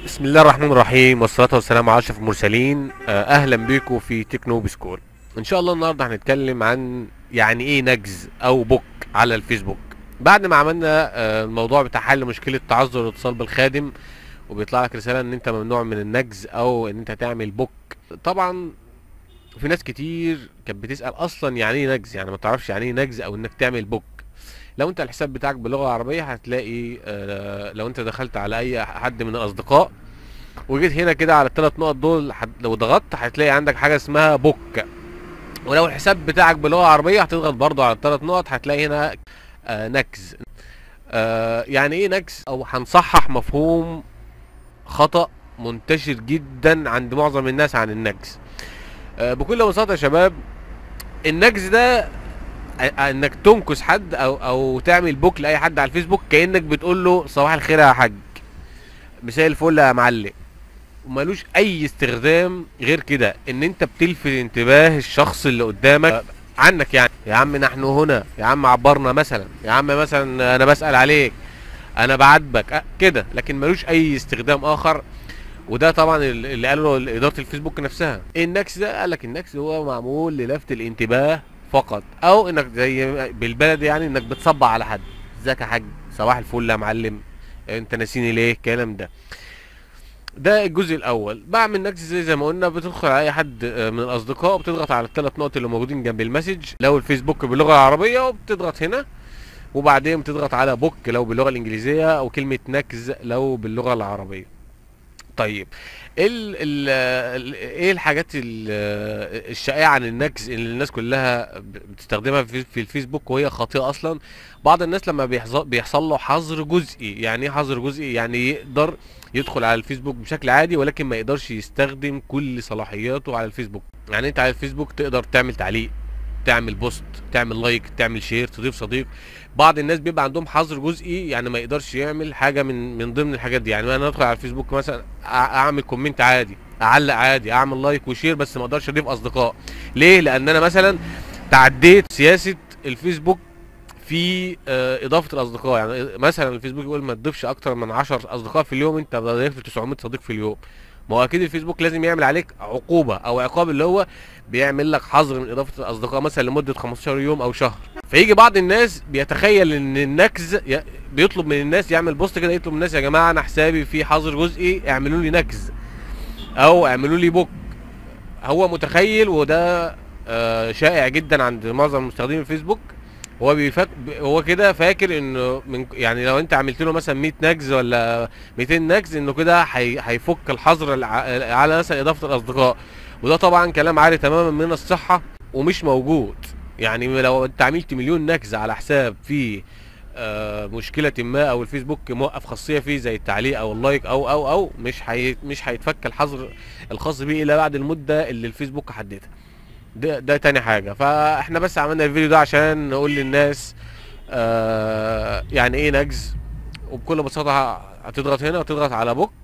بسم الله الرحمن الرحيم والصلاة والسلام على أشرف المرسلين آه، أهلا بيكم في تكنو بسكول إن شاء الله النهاردة هنتكلم عن يعني إيه نجز أو بوك على الفيسبوك بعد ما عملنا آه، الموضوع بتاع حل مشكلة تعذر الاتصال بالخادم وبيطلع لك رسالة إن أنت ممنوع من النجز أو إن أنت تعمل بوك طبعا في ناس كتير كانت بتسأل أصلا يعني إيه نجز يعني ما تعرفش يعني إيه نجز أو إنك تعمل بوك لو انت الحساب بتاعك باللغه العربيه هتلاقي آه، لو انت دخلت على اي حد من الاصدقاء وجيت هنا كده على الثلاث نقط دول حد- لو ضغطت هتلاقي عندك حاجه اسمها بوك ولو الحساب بتاعك باللغه العربيه هتضغط برضو على الثلاث نقط هتلاقي هنا آه، نكز آه، يعني ايه نكز او هنصحح مفهوم خطأ منتشر جدا عند معظم الناس عن النكز آه، بكل بساطه يا شباب النكز ده ا- انك تنكس حد او او تعمل بوك لاي حد على الفيسبوك كانك بتقول له صباح الخير يا حاج مساء الفل يا معلم ومالوش اي استخدام غير كده ان انت بتلفت انتباه الشخص اللي قدامك عنك يعني يا عم نحن هنا يا عم عبرنا مثلا يا عم مثلا انا بسأل عليك انا بعاتبك أه كده لكن ملوش اي استخدام اخر وده طبعا ال- اللي قاله اداره الفيسبوك نفسها النكس ده قال لك النكس هو معمول للفت الانتباه فقط او انك زي بالبلد يعني انك بتصبع على حد ازيك يا حاج صباح الفل يا معلم انت ناسيني ليه الكلام ده ده الجزء الاول بعمل نكس زي زي ما قلنا بتدخل على اي حد آه، من الاصدقاء وبتضغط على الثلاث نقط اللي موجودين جنب المسج لو الفيسبوك باللغه العربيه وبتضغط هنا وبعدين بتضغط على بوك لو باللغه الانجليزيه او كلمه نكز لو باللغه العربيه طيب ايه ال ال ال ايه الحاجات ال- الشائعه عن النكز اللي الناس كلها ب- بتستخدمها في في الفيسبوك وهي خاطئه اصلا بعض الناس لما بيحصل بيحصل له حظر جزئي يعني ايه حظر جزئي يعني يقدر يدخل على الفيسبوك بشكل عادي ولكن ما يقدرش يستخدم كل صلاحياته على الفيسبوك يعني انت على الفيسبوك تقدر تعمل تعليق تعمل بوست تعمل لايك تعمل شير تضيف صديق بعض الناس بيبقى عندهم حظر جزئي يعني ما يقدرش يعمل حاجه من من ضمن الحاجات دي يعني انا ادخل على الفيسبوك مثلا أع- اعمل كومنت عادي اعلق عادي اعمل لايك وشير بس ما اقدرش اضيف اصدقاء ليه لان انا مثلا تعديت سياسه الفيسبوك في آه، اضافه الاصدقاء يعني مثلا الفيسبوك يقول ما تضيفش اكتر من 10 اصدقاء في اليوم انت ضيفت 900 صديق في اليوم ما هو اكيد الفيسبوك لازم يعمل عليك عقوبه او عقاب اللي هو بيعمل لك حظر من اضافه الاصدقاء مثلا لمده 15 يوم او شهر فيجي بعض الناس بيتخيل ان النكز ي- بيطلب من الناس يعمل بوست كده يطلب من الناس يا جماعه انا حسابي فيه حظر جزئي اعملوا لي نكز او اعملوا لي بوك هو متخيل وده آه، شائع جدا عند معظم مستخدمين الفيسبوك هو بيفك هو كده فاكر انه من يعني لو انت عملت له مثلا 100 نكز ولا 200 نكز انه كده هي- هيفك الحظر الع- على مثلا اضافه الاصدقاء وده طبعا كلام عاري تماما من الصحه ومش موجود يعني لو انت عملت مليون نكزه على حساب فيه آه، مشكلة ما او الفيسبوك موقف خاصية فيه زي التعليق او اللايك او او او مش هي مش هيتفك الحظر الخاص بيه الا بعد المدة اللي الفيسبوك حددها ده ده تاني حاجة فاحنا بس عملنا الفيديو ده عشان نقول للناس آه يعني ايه نجز وبكل بساطة هتضغط هنا وتضغط على بوك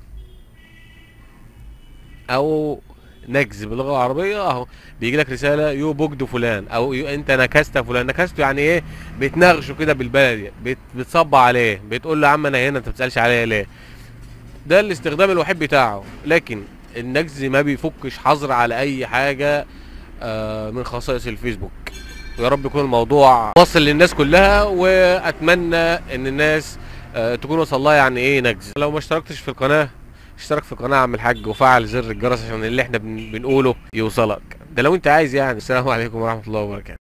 او نجز باللغه العربيه اهو بيجي لك رساله يو بوكد فلان او يو انت نكست فلان نكسته يعني ايه بتناغشه كده بالبلدي بت بتصبع عليه بتقول له يا عم انا هنا انت بتسالش عليا ليه ده الاستخدام الوحيد بتاعه لكن النجز ما بيفكش حظر على اي حاجه آه، من خصائص الفيسبوك ويا رب يكون الموضوع وصل للناس كلها واتمنى ان الناس آه، تكون وصل لها يعني ايه نجز لو ما اشتركتش في القناه اشترك في القناه يا عم الحاج وفعل زر الجرس عشان اللي احنا بن- بنقوله يوصلك ده لو انت عايز يعني السلام عليكم ورحمه الله وبركاته